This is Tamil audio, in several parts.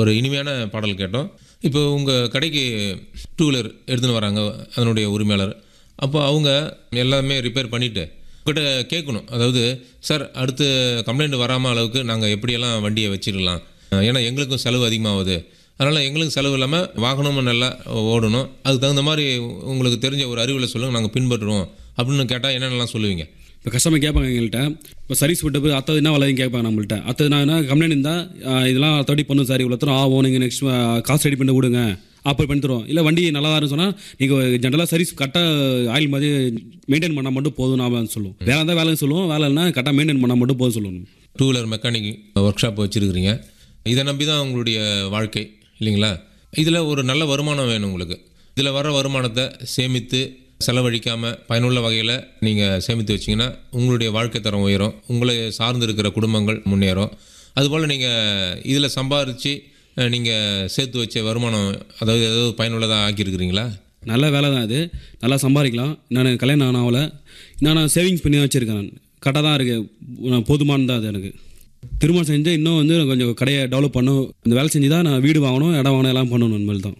ஒரு இனிமையான பாடல் கேட்டோம் இப்போ உங்கள் கடைக்கு டூ வீலர் எடுத்துன்னு வராங்க அதனுடைய உரிமையாளர் அப்போ அவங்க எல்லாமே ரிப்பேர் பண்ணிவிட்டு உங்கள்கிட்ட கேட்கணும் அதாவது சார் அடுத்து கம்ப்ளைண்ட் வராமல் அளவுக்கு நாங்கள் எப்படியெல்லாம் வண்டியை வச்சிடலாம் ஏன்னா எங்களுக்கும் செலவு அதிகமாகுது அதனால் எங்களுக்கு செலவு இல்லாமல் வாகனமும் நல்லா ஓடணும் அதுக்கு தகுந்த மாதிரி உங்களுக்கு தெரிஞ்ச ஒரு அறிவில் சொல்லுங்கள் நாங்கள் பின்பற்றுவோம் அப்படின்னு கேட்டால் என்னென்னலாம் சொல்லுவீங்க இப்போ கஸ்டமர் கேட்பாங்க எங்கள்கிட்ட இப்போ சர்வீஸ் விட்ட போய் அத்தது என்ன விலையும் கேட்பாங்க நம்மள்ட்ட அத்தது நான் என்ன கம்ப்ளைண்ட் இருந்தால் இதெல்லாம் அத்தடி பண்ணும் சார் இவ்வளோ தூரம் ஆகும் நீங்கள் நெக்ஸ்ட் காசு ரெடி பண்ணி விடுங்க அப்போ பண்ணி தருவோம் இல்லை வண்டி நல்லா தான் சொன்னால் நீங்கள் ஜென்ரலாக சர்வீஸ் கரெக்டாக ஆயில் மாதிரி மெயின்டைன் பண்ணால் மட்டும் போதும் நான் சொல்லுவோம் வேலை இருந்தால் வேலைன்னு சொல்லுவோம் வேலை இல்லைனா கரெக்டாக மெயின்டைன் பண்ணால் மட்டும் போதும் சொல்லணும் two wheeler mechanic workshop வச்சுருக்கிறீங்க இதை நம்பி தான் உங்களுடைய வாழ்க்கை இல்லைங்களா இதில் ஒரு நல்ல வருமானம் வேணும் உங்களுக்கு இதில் வர வருமானத்தை சேமித்து செலவழிக்காமல் பயனுள்ள வகையில் நீங்கள் சேமித்து வச்சிங்கன்னா உங்களுடைய வாழ்க்கை தரம் உயரும் உங்களை சார்ந்து இருக்கிற குடும்பங்கள் முன்னேறும் அதுபோல் நீங்கள் இதில் சம்பாரித்து நீங்கள் சேர்த்து வச்ச வருமானம் அதாவது ஏதாவது பயனுள்ளதாக ஆக்கியிருக்கிறீங்களா நல்ல வேலை தான் இது நல்லா சம்பாதிக்கலாம் நான் கல்யாணம் ஆனாவில் நான் சேவிங்ஸ் பண்ணி தான் வச்சுருக்கேன் நான் கரெக்டாக தான் இருக்குது போதுமானது தான் அது எனக்கு திருமணம் செஞ்சு இன்னும் வந்து கொஞ்சம் கடையை டெவலப் பண்ணும் இந்த வேலை செஞ்சு தான் நான் வீடு வாங்கணும் இடம் வாங்கணும் எல்லாம் பண்ணணும் இந்த மாதிரி தான்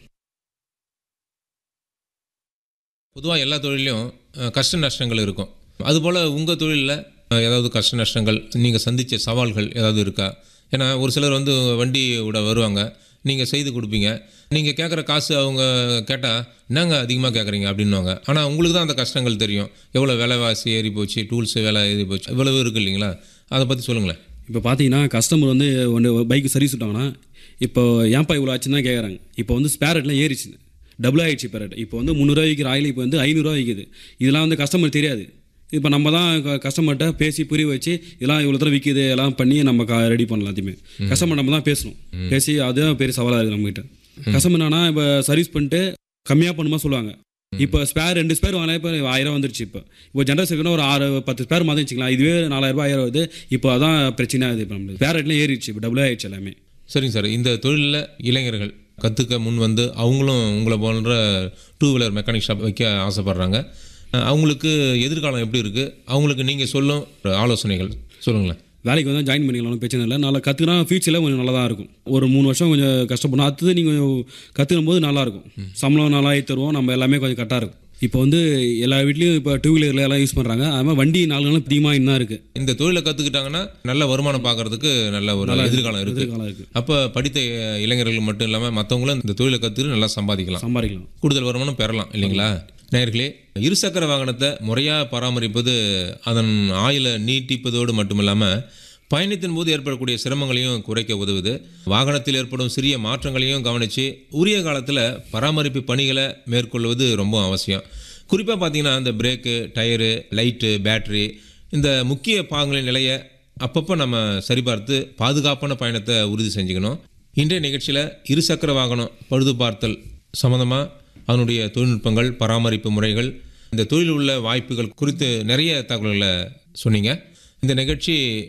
பொதுவாக எல்லா தொழிலையும் அஹ், கஷ்ட நஷ்டங்கள் இருக்கும் அதுபோல் உங்கள் தொழிலில் அஹ், ஏதாவது கஷ்ட நஷ்டங்கள் நீங்கள் சந்தித்த சவால்கள் ஏதாவது இருக்கா ஏன்னா ஒரு சிலர் வந்து வண்டியோட வருவாங்க நீங்கள் செய்து கொடுப்பீங்க நீங்கள் கேட்குற காசு அவங்க கேட்டால் என்னங்க அதிகமாக கேட்குறீங்க அப்படின்னுவாங்க ஆனால் உங்களுக்கு தான் அந்த கஷ்டங்கள் தெரியும் எவ்வளோ விலைவாசி ஏறி போச்சு டூல்ஸ் விலை ஏறி போச்சு இவ்வளவு இருக்குது இல்லைங்களா அதை பற்றி சொல்லுங்களேன் இப்போ பார்த்தீங்கன்னா கஸ்டமர் வந்து ஒன்று பைக்கு சர்வீஸ் விட்டாங்கன்னா இப்போ ஏன்ப்பா இவ்வளோ ஆச்சுன்னு தான் கேட்குறாங்க இப்போ வந்து ஸ்பேர் ரேட்லாம் ஏறிச்சு டபுள் ஆயிடுச்சு இப்போ ரேட் இப்போ வந்து முந்நூறுரூவா விற்கிற ஆயில் இப்போ வந்து ஐநூறுரூவா விற்கிது இதெல்லாம் வந்து கஸ்டமர் தெரியாது இப்போ நம்ம தான் கஸ்டமர்கிட்ட பேசி புரிய வச்சு இதெல்லாம் இவ்வளோ தூரம் விற்கிது எல்லாம் பண்ணி நம்ம ரெடி பண்ணலாம் எல்லாத்தையுமே கஸ்டமர் நம்ம தான் பேசணும் பேசி அதுதான் பெரிய சவாலாக இருக்குது நம்மகிட்ட கஸ்டமர் என்னன்னா இப்போ சர்வீஸ் பண்ணிட்டு கம்மியாக பண்ணுமா சொல்லுவாங்க இப்போ ஸ்பேர் ரெண்டு ஸ்பேர் வாங்கினா இப்போ ஆயிரம் வந்துருச்சு இப்போ இப்போ ஜென்ரல் செகண்ட் ஒரு ஆறு பத்து ஸ்பேர் மாதிரி வச்சுக்கலாம் இதுவே நாலாயிரம் ரூபாய் ஆயிரம் வருது இப்போ அதான் பிரச்சனை ஆகுது இப்போ நம்மளுக்கு ஸ்பேர் ரேட்லாம் ஏறிடுச்சு இப்போ டபுள் ஆயிடுச்சு எல்லாமே சரிங்க சார் இந்த தொழிலில் இளைஞர்கள் கற்றுக்க முன் வந்து அவங்களும் உங்களை போன்ற டூ வீலர் மெக்கானிக் ஷாப் வைக்க ஆசைப்பட்றாங்க அஹ் அவங்களுக்கு எதிர்காலம் எப்படி இருக்குது அவங்களுக்கு நீங்கள் சொல்லும் ஆலோசனைகள் சொல்லுங்களேன் வேலைக்கு வந்து ஜாயின் பண்ணிக்கலாம் ஒண்ணும் பிரச்சனை இல்லை நல்லா கற்றுக்கினா ஃபியூச்சரில் கொஞ்சம் நல்லா தான் இருக்கும் ஒரு மூணு வருஷம் கொஞ்சம் கஷ்டப்படணும் அடுத்தது நீங்கள் கொஞ்சம் கற்றுக்கும் போது நல்லாயிருக்கும் சம்பளம் நல்லா ஆகி தருவோம் நம்ம எல்லாமே கொஞ்சம் கரெக்டாக இருக்கும் இப்போ வந்து எல்லா வீட்லேயும் இப்போ டூ வீலரில் எல்லாம் யூஸ் பண்ணுறாங்க அது மாதிரி வண்டி நாலு நாளும் அதிகமாக இன்னும் இருக்குது இந்த தொழிலை கற்றுக்கிட்டாங்கன்னா நல்ல வருமானம் பார்க்கறதுக்கு நல்ல ஒரு எதிர்காலம் இருக்குது எதிர்காலம் இருக்குது அப்போ படித்த இளைஞர்கள் மட்டும் இல்லாமல் மற்றவங்களும் இந்த தொழிலை கற்றுக்கிட்டு நல்லா சம்பாதிக்கலாம் சம்பாதிக்கலாம் கூடுதல் வருமானம் பெறலாம் இல்லைங்களா நேயர்களே இருசக்கர வாகனத்தை முறையாக பராமரிப்பது அதன் ஆயுளை நீட்டிப்பதோடு மட்டுமில்லாமல் பயணத்தின் போது ஏற்படக்கூடிய சிரமங்களையும் குறைக்க உதவுது வாகனத்தில் ஏற்படும் சிறிய மாற்றங்களையும் கவனித்து உரிய காலத்தில் பராமரிப்பு பணிகளை மேற்கொள்வது ரொம்ப அவசியம் குறிப்பாக பார்த்தீங்கன்னா இந்த பிரேக்கு டயரு லைட்டு பேட்டரி இந்த முக்கிய பாகங்களின் நிலையை அப்பப்போ நம்ம சரிபார்த்து பாதுகாப்பான பயணத்தை உறுதி செஞ்சுக்கணும் இன்றைய நிகழ்ச்சியில் இருசக்கர வாகனம் பழுது பார்த்தல் சம்மந்தமாக அதனுடைய தொழில்நுட்பங்கள் பராமரிப்பு முறைகள் இந்த தொழில் உள்ள வாய்ப்புகள் குறித்து நிறைய தகவல்களை சொன்னீங்க இந்த நிகழ்ச்சி